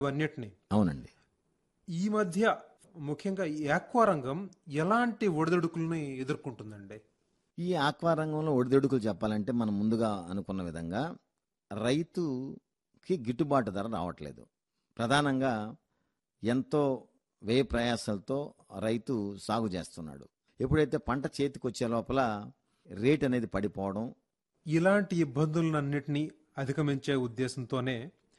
ఇవన్నిటిని అవునండి ఈ మధ్య ముఖ్యంగా ఈ ఆక్వా రంగం ఎలాంటి ఒడిదుడుకుల్ని ఎదుర్కొంటుందండి ఈ ఆక్వా రంగంలో ఒడిదొడుకులు చెప్పాలంటే మనం ముందుగా అనుకున్న విధంగా రైతుకి గిట్టుబాటు ధర రావట్లేదు ప్రధానంగా ఎంతో వ్యయ ప్రయాసాలతో రైతు సాగు చేస్తున్నాడు ఎప్పుడైతే పంట చేతికి వచ్చే లోపల రేట్ అనేది పడిపోవడం ఇలాంటి ఇబ్బందులన్నింటినీ అధిగమించే ఉద్దేశంతోనే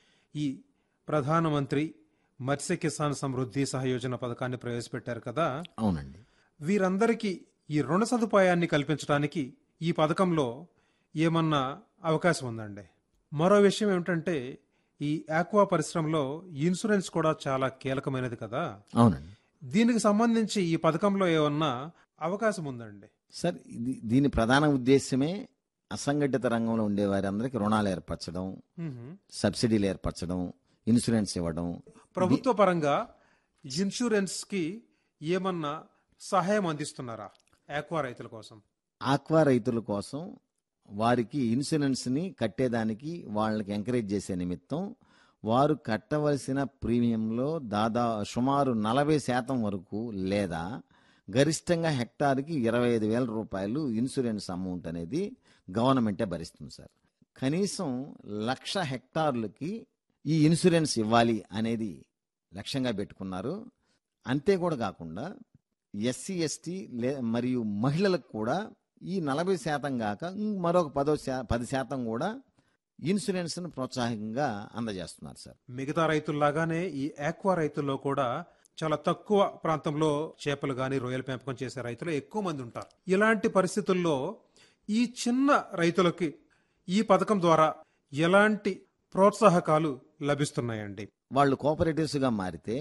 ఈ ప్రధానమంత్రి మత్స్య కిసాన్ సమృద్ధి సహయోజన పథకాన్ని ప్రవేశపెట్టారు కదా అవునండి వీరందరికీ ఈ రుణ సదుపాయాన్ని కల్పించడానికి ఈ పథకంలో ఏమన్నా అవకాశం ఉందండి మరో విషయం ఏమిటంటే ఈ ఆక్వా పరిశ్రమలో ఇన్సూరెన్స్ కూడా చాలా కీలకమైనది కదా అవునండి దీనికి సంబంధించి ఈ పథకంలో ఏమన్నా అవకాశం ఉందండి సార్ ఇది దీని ప్రధాన ఉద్దేశమే అసంఘటిత రంగంలో ఉండే వారందరికీ రుణాలు ఏర్పరచడం మ్మ్. సబ్సిడీలు ఏర్పరచడం ఇన్సూరెన్స్ ఇవ్వడం ప్రభుత్వ పరంగా ఇన్సూరెన్స్ కి ఏమన్నా సహాయం అందిస్తున్నారా ఆక్వా రైతుల కోసం ఆక్వా రైతుల కోసం వారికి ఇన్సూరెన్స్ని కట్టేదానికి వాళ్ళకి ఎంకరేజ్ చేసే నిమిత్తం వారు కట్టవలసిన ప్రీమియంలో దాదా సుమారు నలభై శాతం వరకు లేదా గరిష్టంగా హెక్టార్కి ఇరవై ఐదు వేల రూపాయలు ఇన్సూరెన్స్ అమౌంట్ అనేది గవర్నమెంటే భరిస్తుంది సార్ కనీసం లక్ష హెక్టార్లకి ఈ ఇన్సూరెన్స్ ఇవ్వాలి అనేది లక్ష్యంగా పెట్టుకున్నారు అంతే కూడా కాకుండా ఎస్సీ ఎస్టీ లే మరియు మహిళలకు కూడా ఈ నలభై శాతం కాక ఇం- మరొక పదో శా పది శాతం కూడా ఇన్సూరెన్స్ను ప్రోత్సాహకంగా అందజేస్తున్నారు సార్ మిగతా రైతుల్లాగానే ఈ ఆక్వా రైతుల్లో కూడా చాలా తక్కువ ప్రాంతంలో చేపలు గాని రొయ్యల పెంపకం చేసే రైతులు ఎక్కువ మంది ఉంటారు ఇలాంటి పరిస్థితుల్లో ఈ చిన్న రైతులకి ఈ పథకం ద్వారా ఎలాంటి ప్రోత్సాహకాలు లభిస్తున్నాయండి వాళ్ళు కోఆపరేటివ్స్గా మారితే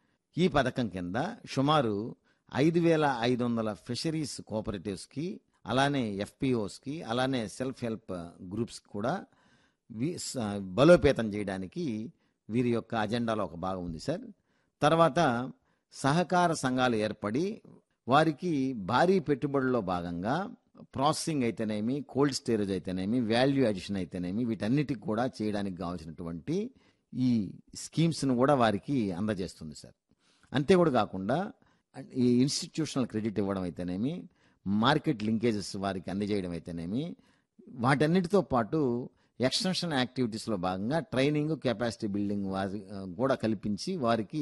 ఈ పథకం కింద సుమారు ఐదు వేల ఐదు వందల ఫిషరీస్ కోఆపరేటివ్స్కి అలానే ఎఫ్పిఓస్కి అలానే సెల్ఫ్ హెల్ప్ గ్రూప్స్ కూడా వి- స- బలోపేతం చేయడానికి వీరి యొక్క అజెండాలో ఒక భాగం ఉంది సార్ తర్వాత సహకార సంఘాలు ఏర్పడి వారికి భారీ పెట్టుబడుల్లో భాగంగా ప్రాసెసింగ్ అయితేనేమి కోల్డ్ స్టోరేజ్ అయితేనేమి వాల్యూ అడిషన్ అయితేనేమి వీటన్నిటికి కూడా చేయడానికి కావాల్సినటువంటి ఈ స్కీమ్స్ను కూడా వారికి అందజేస్తుంది సార్ అంతే కూడా కాకుండా ఈ ఇన్స్టిట్యూషనల్ క్రెడిట్ ఇవ్వడం అయితేనేమి మార్కెట్ లింకేజెస్ వారికి అందజేయడం అయితేనేమి వాటన్నిటితో పాటు ఎక్స్టెన్షన్ యాక్టివిటీస్లో భాగంగా ట్రైనింగ్ కెపాసిటీ బిల్డింగ్ వారి ఆ, కూడా కల్పించి వారికి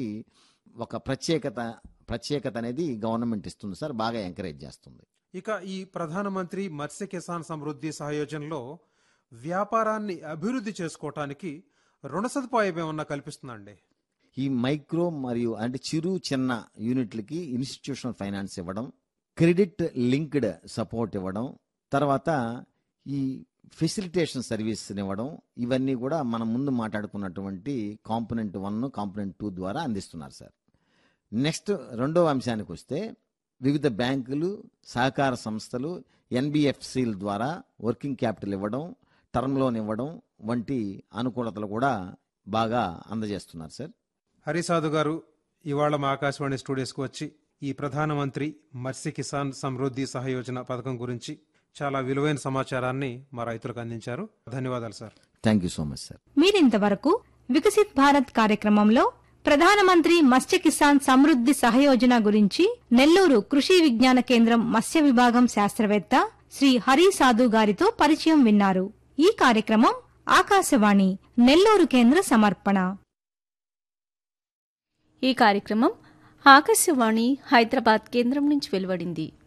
ఒక ప్రత్యేకత ప్రత్యేకత అనేది గవర్నమెంట్ ఇస్తుంది సార్ బాగా ఎంకరేజ్ చేస్తుంది ఇక ఈ ప్రధానమంత్రి మత్స్య కిసాన్ సమృద్ధి సహయోజనలో వ్యాపారాన్ని అభివృద్ధి చేసుకోవటానికి రుణ సదుపాయం ఏమన్నా కల్పిస్తుందండి ఈ మైక్రో మరియు అంటే చిరు చిన్న యూనిట్లకి ఇన్స్టిట్యూషనల్ ఫైనాన్స్ ఇవ్వడం క్రెడిట్ లింక్డ్ సపోర్ట్ ఇవ్వడం తర్వాత ఈ ఫెసిలిటేషన్ సర్వీస్ ఇవ్వడం ఇవన్నీ కూడా మనం ముందు మాట్లాడుకున్నటువంటి కాంపోనెంట్ వన్ కాంపోనెంట్ టూ ద్వారా అందిస్తున్నారు సార్ నెక్స్ట్ రెండవ అంశానికి వస్తే వివిధ బ్యాంకులు సహకార సంస్థలు ఎన్బిఎఫ్సిల ద్వారా వర్కింగ్ క్యాపిటల్ ఇవ్వడం టర్మ్ లోన్ ఇవ్వడం వంటి అనుకూలతలు కూడా బాగా అందజేస్తున్నారు సార్ హరిసాధు గారు ఇవాళ మా ఆకాశవాణి స్టూడియోస్కి వచ్చి ఈ ప్రధానమంత్రి మత్స్య కిసాన్ సమృద్ధి సహయోజన పథకం గురించి చాలా విలువైన సమాచారాన్ని మా రైతులకు అందించారు ధన్యవాదాలు sir thank you so much sir మీరింతవరకు వికసిత్ భారత్ కార్యక్రమంలో ప్రధానమంత్రి మత్స్య కిసాన్ సమృద్ధి సహయోజన గురించి నెల్లూరు కృషి విజ్ఞాన కేంద్రం మత్స్య విభాగం శాస్త్రవేత్త శ్రీ హరి సాధు గారితో పరిచయం విన్నారు ఈ కార్యక్రమం ఆకాశవాణి నెల్లూరు కేంద్ర సమర్పణ ఈ కార్యక్రమం ఆకాశవాణి హైదరాబాద్ కేంద్రం నుంచి వెలువడింది